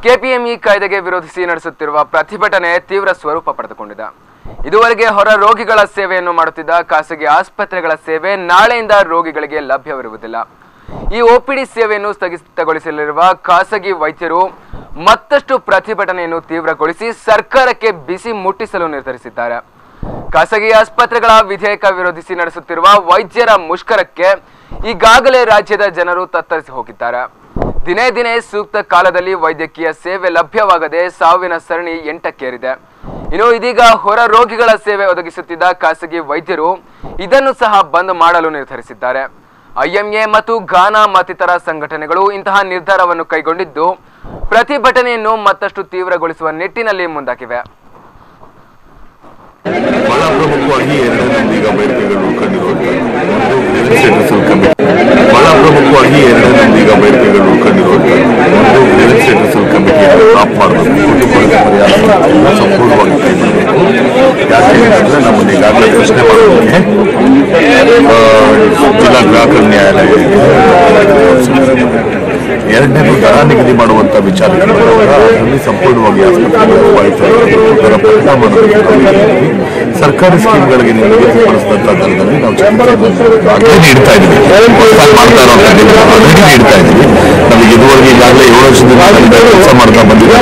KPME ಕಾಯ್ದೆಗೆ ವಿರೋಧಿಸಿ ನಡೆಸುತ್ತಿರುವ ಪ್ರತಿಭಟನೆ ತೀವ್ರ ಸ್ವರೂಪ ಪಡೆದುಕೊಂಡಿದೆ ಇದುವರೆಗೆ ಹೊರ ರೋಗಿಗಳ ಸೇವೆಯನ್ನು ಮಾಡುತ್ತಿದ್ದ ಖಾಸಗಿ ಆಸ್ಪತ್ರೆಗಳ ಸೇವೆ ನಾಳೆಯಿಂದ ರೋಗಿಗಳಿಗೆ ಲಭ್ಯವಿರುವುದಿಲ್ಲ ಈ ಒಪಿಡಿ ಸೇವೆಯನ್ನು ಸ್ಥಗಿತಗೊಳಿಸಲಿರುವ ಖಾಸಗಿ ವೈದ್ಯರು ಮತ್ತಷ್ಟು ಪ್ರತಿಭಟನೆಯನ್ನು ತೀವ್ರಗೊಳಿಸಿ ಸರ್ಕಾರಕ್ಕೆ ಬಿಸಿ ಮುಟ್ಟಿಸಲು ನಿರ್ಧರಿಸಿದ್ದಾರೆ ಖಾಸಗಿ ಆಸ್ಪತ್ರೆಗಳ ವಿಧೇಯಕ ವಿರೋಧಿಸಿ ನಡೆಸುತ್ತಿರುವ ವೈದ್ಯರ ಮುಷ್ಕರಕ್ಕೆ ಈಗಾಗಲೇ ರಾಜ್ಯದ ಜನರು ತತ್ತರಿಸಿ ಹೋಗಿದ್ದಾರೆ ದಿನೇ ದಿನೇ ಸೂಕ್ತ ಕಾಲದಲ್ಲಿ ವೈದ್ಯಕೀಯ ಸೇವೆ ಲಭ್ಯವಾಗದೆ ಸಾವಿನ ಸರಣಿ ಎಂಟಕ್ಕೇರಿದೆ ಇನ್ನು ಇದೀಗ ಹೊರ ರೋಗಿಗಳ ಸೇವೆ ಒದಗಿಸುತ್ತಿದ್ದ ಖಾಸಗಿ ವೈದ್ಯರು ಇದನ್ನು ಸಹ ಬಂದ್ ಮಾಡಲು ನಿರ್ಧರಿಸಿದ್ದಾರೆ ಐಎಂಎ ಮತ್ತು ಘಾನಾ ಮತ್ತಿತರ ಸಂಘಟನೆಗಳು ಇಂತಹ ನಿರ್ಧಾರವನ್ನು ಕೈಗೊಂಡಿದ್ದು ಪ್ರತಿಭಟನೆಯನ್ನು ಮತ್ತಷ್ಟು ತೀವ್ರಗೊಳಿಸುವ ನಿಟ್ಟಿನಲ್ಲಿ ಮುಂದಾಗಿವೆ ಬಹಳ ಪ್ರಮುಖವಾಗಿ ಎರಡು ನಮ್ಮೀಗ ಬೇಡಿಕೆಗಳು ಕಂಡಿರುವಂಥದ್ದು ಒಂದು ಗ್ರೀನ್ ಸೆಂಟ್ರಲ್ ಕಮಿಟಿ ಬಹಳ ಪ್ರಮುಖವಾಗಿ ಎರಡು ನಮ್ಮೀಗ ಬೇಡಿಕೆಗಳು ಕಂಡಿರುವಂಥದ್ದು ಒಂದು ಗ್ರೀನ್ ಸೆಂಟ್ರಲ್ ಕಮಿಟಿ ಸ್ಟಾಪ್ ಮಾಡಬೇಕು ಕುಟುಂಬದ ಪರಿಹಾರ ಸಂಪೂರ್ಣವಾಗಿ ಕೈ ಮಾಡಬೇಕು ಯಾಕೆ ಅಂತಂದ್ರೆ ನಮ್ಮನ್ನು ಈಗಾಗಲೇ ಪ್ರಶ್ನೆ ಮಾಡೋದಕ್ಕೆ ಆ, ಜಿಲ್ಲಾ ಗ್ರಾಹಕರ ನ್ಯಾಯಾಲಯ ಎರಡನೇದು ದರ ನಿಗದಿ ಮಾಡುವಂತ ವಿಚಾರಗಳು ಅದರಲ್ಲಿ ಸಂಪೂರ್ಣವಾಗಿ ಆಸ್ಪತ್ರೆಗಳು ವೈದ್ಯರು ಅದರ ಪರಿಣಾಮವನ್ನು ನಾವು ಹೇಳಿದ್ವಿ. ಸರ್ಕಾರಿ ಸ್ಕೀಮ್ಗಳಿಗೆ ನಿಗದಿಪಡಿಸಿದಂತ ದರದಲ್ಲಿ ನಾವು ಚಿಕಿತ್ಸೆಯನ್ನು ಆಗಲೇ ನೀಡ್ತಾ ಇದ್ದೀವಿ ಹೊಸ್ದಾಗಿ ಮಾಡ್ತಾ ಇರೋ ಆಲ್ರೆಡಿ ನೀಡ್ತಾ ಇದ್ದೀವಿ ನಮಗೆ ಇದುವರೆಗೆ ಈಗಾಗಲೇ ಏಳು ವರ್ಷದಿಂದ ನಾವಿಂದ ಕೆಲಸ ಮಾಡ್ತಾ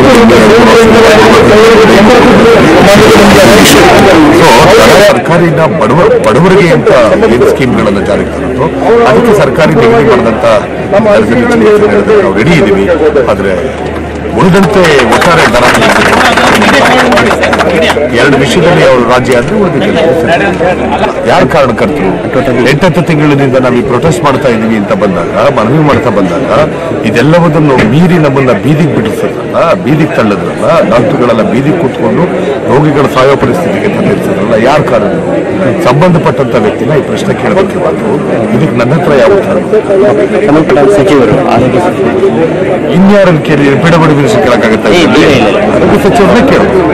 ಬಂದಿದ್ದೀವಿ ಸೊ ಸರ್ಕಾರಿನ ಬಡವ ಬಡವರಿಗೆ ಅಂತ ಏನು ಸ್ಕೀಮ್ಗಳನ್ನು ಜಾರಿಗೆ ತರುತ್ತೋ ಅದಕ್ಕೆ ಸರ್ಕಾರಿ ನಿಗದಿ ಮಾಡಿದಂತ ದರದಲ್ಲಿ ಚಿಕಿತ್ಸೆ ನಾವು ರೆಡಿ ಇದ್ದೀವಿ ಆದ್ರೆ ಉಳಿದಂತೆ ಒಟ್ಟಾರೆ ದರ ಎರಡು ವಿಷಯದಲ್ಲಿ ಅವರು ರಾಜ್ಯ ಆದ್ರೆ ಉಳಿದಿದೆ ಯಾರು ಕಾರಣಕರ್ತರು ಎಂಟತ್ತು ತಿಂಗಳಿನಿಂದ ನಾವು ಈ ಪ್ರೊಟೆಸ್ಟ್ ಮಾಡ್ತಾ ಇದ್ದೀವಿ ಅಂತ ಬಂದಾಗ ಮನವಿ ಮಾಡ್ತಾ ಬಂದಾಗ ಇದೆಲ್ಲವನ್ನೂ ಮೀರಿ ನಮ್ಮನ್ನ ಬೀದಿಗೆ ಬಿಡಿಸಿದ್ರಲ್ಲ ಬೀದಿಗೆ ತಳ್ಳದ್ರಲ್ಲ ಡಾಕ್ಟರ್ಗಳೆಲ್ಲ ಬೀದಿಗೆ ಕೂತ್ಕೊಂಡು ರೋಗಿಗಳ ಸಾಯೋ ಪರಿಸ್ಥಿತಿಗೆ ತಂದಿರ್ತಿದ್ರಲ್ಲ ಯಾರು ಕಾರಣ ಸಂಬಂಧಪಟ್ಟಂತ ವ್ಯಕ್ತಿನ ಈ ಪ್ರಶ್ನೆ ಕೇಳಬೇಕೆ ಹೊರತು ಇದಕ್ಕೆ ನನ್ನ ಹತ್ರ ಯಾವ ಉತ್ತರ ಇಲ್ಲ. ಸಂಬಂಧಪಟ್ಟ ಸಚಿವರು ಆರೋಗ್ಯ ಸಚಿವರು ಇನ್ಯಾರನ್ನು ಕೇಳಿ ಬಿಡಬಡಿ ವಿಷಯ ಕೇಳಕ್ಕಾಗತ್ತೆ ಏ, ಇಲ್ಲ, ಇಲ್ಲ. ಆರೋಗ್ಯ ಸಚಿವರನ್ನೇ ಕೇಳಬೇಕು